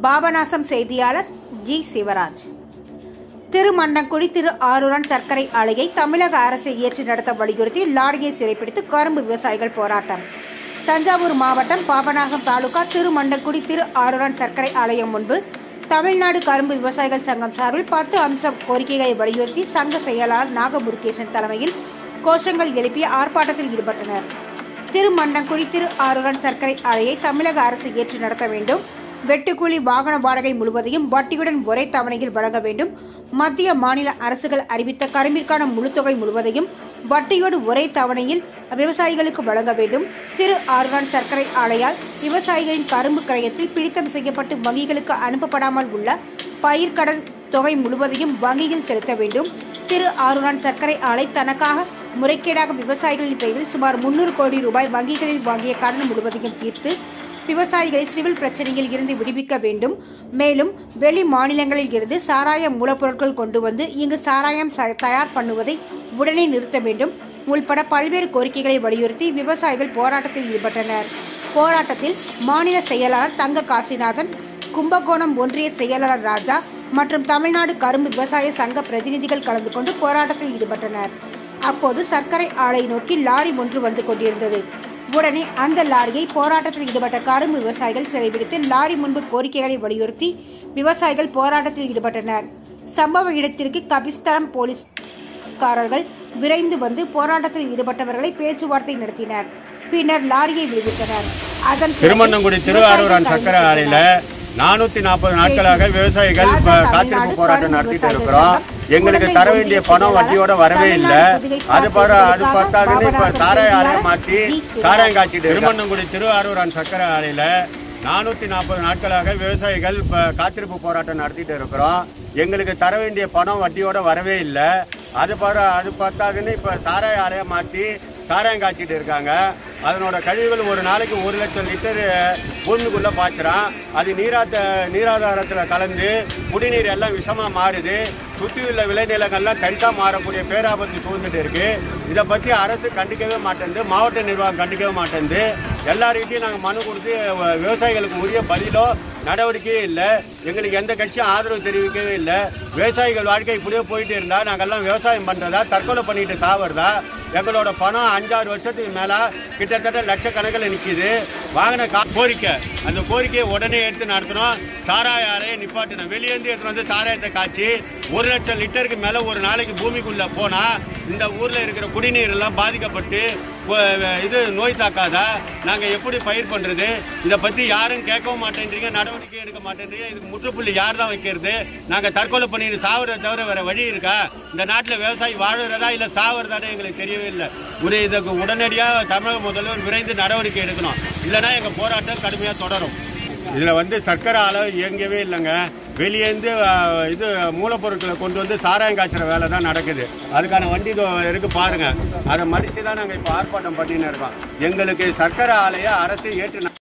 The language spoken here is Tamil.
பாபநாசம் செய்தியாளர் ஜி சிவராஜ் திருமண்ணங்குடி திரு ஆரூரன் சர்க்கரை ஆலையை தமிழக அரசு ஏற்று நடத்த வலியுறுத்தி லாரியை சிறைப்பிடித்து கரும்பு விவசாயிகள் போராட்டம் தஞ்சாவூர் மாவட்டம் பாபநாசம் தாலுகா திருமண்டங்குடி திரு ஆரூரன் சர்க்கரை ஆலயம் முன்பு தமிழ்நாடு கரும்பு விவசாயிகள் சங்கம் சார்பில் பத்து அம்ச கோரிக்கைகளை வலியுறுத்தி சங்க செயலாளர் நாகமுருகேசன் தலைமையில் கோஷங்கள் எழுப்பி ஆர்ப்பாட்டத்தில் ஈடுபட்டனர் திருமண்டங்குடி திரு ஆரூரன் சர்க்கரை ஆலையை தமிழக அரசு ஏற்று நடத்த வேண்டும் வெட்டுக்கூலி வாகன வாடகை முழுவதையும் வட்டியுடன் ஒரே தவணையில் வழங்க வேண்டும் மத்திய மாநில அரசுகள் அறிவித்த கரும்பிற்கான முழுத்தொகை முழுவதையும் வட்டியோடு ஒரே தவணையில் விவசாயிகளுக்கு வழங்க வேண்டும் திரு ஆர்கான் சர்க்கரை ஆலையால் விவசாயிகளின் கரும்பு கிரயத்தில் பிடித்தம் செய்யப்பட்டு வங்கிகளுக்கு அனுப்பப்படாமல் உள்ள பயிர்க்கடன் தொகை முழுவதையும் வங்கியில் செலுத்த வேண்டும் திரு ஆரூரான் சர்க்கரை ஆலை தனக்காக முறைகேடாக விவசாயிகளின் பெயரில் சுமார் முன்னூறு கோடி ரூபாய் வங்கிகளில் வாங்கிய கடன் முழுவதையும் தீர்த்து விவசாயிகளை சிவில் பிரச்சனையில் இருந்து விடுவிக்க வேண்டும் மேலும் வெளி மாநிலங்களில் இருந்து சாராய மூலப்பொருட்கள் கொண்டு வந்து இங்கு சாராயம் ச- தயார் பண்ணுவதை உடனே நிறுத்த வேண்டும் உள்பட பல்வேறு கோரிக்கைகளை வலியுறுத்தி விவசாயிகள் போராட்டத்தில் ஈடுபட்டனர் போராட்டத்தில் மாநில செயலாளர் தங்க காசிநாதன் கும்பகோணம் ஒன்றிய செயலாளர் ராஜா மற்றும் தமிழ்நாடு கரும்பு விவசாய சங்க பிரதிநிதிகள் கலந்து கொண்டு போராட்டத்தில் ஈடுபட்டனர் அப்போது சர்க்கரை ஆலை நோக்கி லாரி ஒன்று வந்து கொண்டிருந்தது உடனே அந்த லாரியை போராட்டத்தில் ஈடுபட்ட கரும்பு விவசாயிகள் சிறைபிடித்து லாரி முன்பு கோரிக்கைகளை வலியுறுத்தி விவசாயிகள் போராட்டத்தில் ஈடுபட்டனர் சம்பவ இடத்திற்கு கபிஸ்தலம் போலீஸ்காரர்கள் விரைந்து வந்து போராட்டத்தில் ஈடுபட்டவர்களை பேச்சுவார்த்தை நடத்தினர் பின்னர் லாரியை விடுவித்தனர் அதன் பிறகு திருமண்ணங்குடி திருவாரூரான் சக்கரை ஆலையில நானூத்தி நாற்பது நாட்களாக விவசாயிகள் இப்ப காத்திருப்பு போராட்டம் நடத்திட்டு இருக்கிறோம் எங்களுக்கு தர வேண்டிய பணம் வட்டியோட வரவே இல்லை அது பாரு அது பார்த்தாதுன்னு இப்ப சாராய ஆலையை மாத்தி சாராயம் காய்ச்சிட்டு திருமண்ணங்குடி திருவாரூரான் சக்கரை ஆலையில நானூத்தி நாற்பது நாட்களாக விவசாயிகள் இப்ப காத்திருப்பு போராட்டம் நடத்திட்டு இருக்கிறோம் எங்களுக்கு தர வேண்டிய பணம் வட்டியோட வரவே இல்லை அது பாரு அது பார்த்தாதுன்னு இப்ப சாராய ஆலையை மாத்தி சாராயம் காய்ச்சிட்டு இருக்காங்க அதனோட கழிவுகள் ஒரு நாளைக்கு ஒரு லட்சம் லிட்டர் பூமிக்குள்ள பாய்ச்சுறான் அது நீராத்த நீராதாரத்தில் கலந்து குடிநீர் எல்லாம் விஷமா மாறுது சுற்றி உள்ள விளைநிலங்கள்லாம் தரிசா மாறக்கூடிய பேராபத்து சூழ்ந்துட்டு இருக்கு இதை பற்றி அரசு கண்டிக்கவே மாட்டேங்குது மாவட்ட நிர்வாகம் கண்டிக்கவே மாட்டேங்குது எல்லார்கிட்டையும் நாங்கள் மனு கொடுத்து அஹ், விவசாயிகளுக்கு உரிய பதிலோ நடவடிக்கையே இல்லை எங்களுக்கு எந்த கட்சியும் ஆதரவு தெரிவிக்கவே இல்லை விவசாயிகள் வாழ்க்கை இப்படியே போயிட்டு இருந்தா நாங்கெல்லாம் விவசாயம் பண்றதா தற்கொலை பண்ணிட்டு சாவறதா எங்களோட பணம் அஞ்சாறு வருஷத்துக்கு மேல கிட்டத்தட்ட லட்சக்கணக்கில் நிக்குது வாங்கின கா- கோரிக்கை அந்த கோரிக்கையை உடனே எடுத்து நடத்தணும் சாராய ஆலையை நிப்பாட்டணும் வெளியேந்து எடுத்து வந்து சாராயத்தை காய்ச்சி ஒரு லட்சம் லிட்டருக்கு மேல ஒரு நாளைக்கு பூமிக்குள்ள போனா இந்த ஊர்ல இருக்கிற குடிநீர் எல்லாம் பாதிக்கப்பட்டு கொ- இது நோய் தாக்காதா நாங்க எப்படி பயிர் பண்றது இதை பத்தி யாரும் கேட்கவும் மாட்டேன்றீங்க நடவடிக்கை எடுக்க மாட்டேன்றீங்க இதுக்கு முற்றுப்புள்ளி யார் தான் வைக்கிறது நாங்க தற்கொலை பண்ணிட்டு சாவறதை தவிர வேற வழி இருக்கா இந்த நாட்டுல விவசாயி வாழுறதா இல்ல சாவறதானே எங்களுக்கு தெரியவே இல்லை ஒரு இதுக்கு உடனடியாக தமிழக முதல்வர் விரைந்து நடவடிக்கை எடுக்கணும் இல்லைன்னா எங்க போராட்டம் கடுமையா தொடரும் இதுல வந்து சர்க்கரை அளவு இயங்கவே இல்லைங்க வெளியேந்து அஹ், இது மூலப்பொருட்களை கொண்டு வந்து சாராயம் காய்ச்சுற வேலை தான் நடக்குது அதுக்கான வண்டி இதோ இருக்கு பாருங்க அதை மடித்து தான் நாங்கள் இப்போ ஆர்ப்பாட்டம் பண்ணின்னு இருக்கோம் எங்களுக்கு சர்க்கரை ஆலையை அரசு ஏற்று